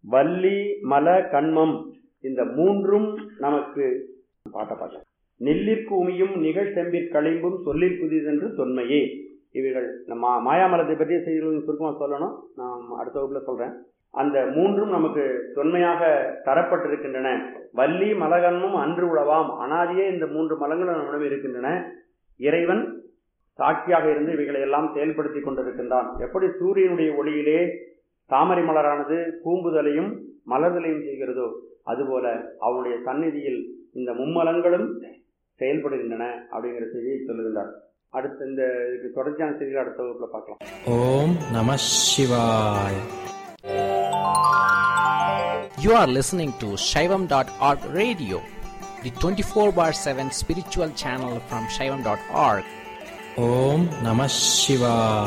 வள்ளி மல கண்மம் இந்த மூன்றும் நமக்கு பாட்ட பார்க்கலாம் நெல்லிற்கு உமியும் நிகழ் செம்பிற் களிம்பும் சொல்லிற் புதிதென்று தொன்மையே இவைகள் நம்ம மாயாமலத்தை பற்றிய செய்திகள் சுருக்கமாக சொல்லணும் நான் அடுத்த வகுப்புல சொல்றேன் அந்த மூன்றும் நமக்கு தொன்மையாக தரப்பட்டிருக்கின்றன வள்ளி மலகன்மும் அன்று உழவாம் அனாதியே இந்த மூன்று மலங்களும் நம்மிடம் இருக்கின்றன இறைவன் சாட்சியாக இருந்து இவைகளை எல்லாம் செயல்படுத்தி கொண்டிருக்கின்றான் எப்படி சூரியனுடைய ஒளியிலே தாமரை மலரானது பூம்புதலையும் மலர்தலையும் செய்கிறதோ அதுபோல அவனுடைய சந்நிதியில் இந்த மும்மலங்களும் செயல்படுகின்றன அப்படிங்கிற செய்தியை சொல்லுகின்றார் அடுத்த இந்த இதுக்கு தொடர்ச்சியான செய்திகள் அடுத்த வகுப்புல பார்க்கலாம் ஓம் நம சிவாய் You are listening to Shaivam.org radio, the 24 bar 7 spiritual channel from Shaivam.org. ஓம் நம சிவாய்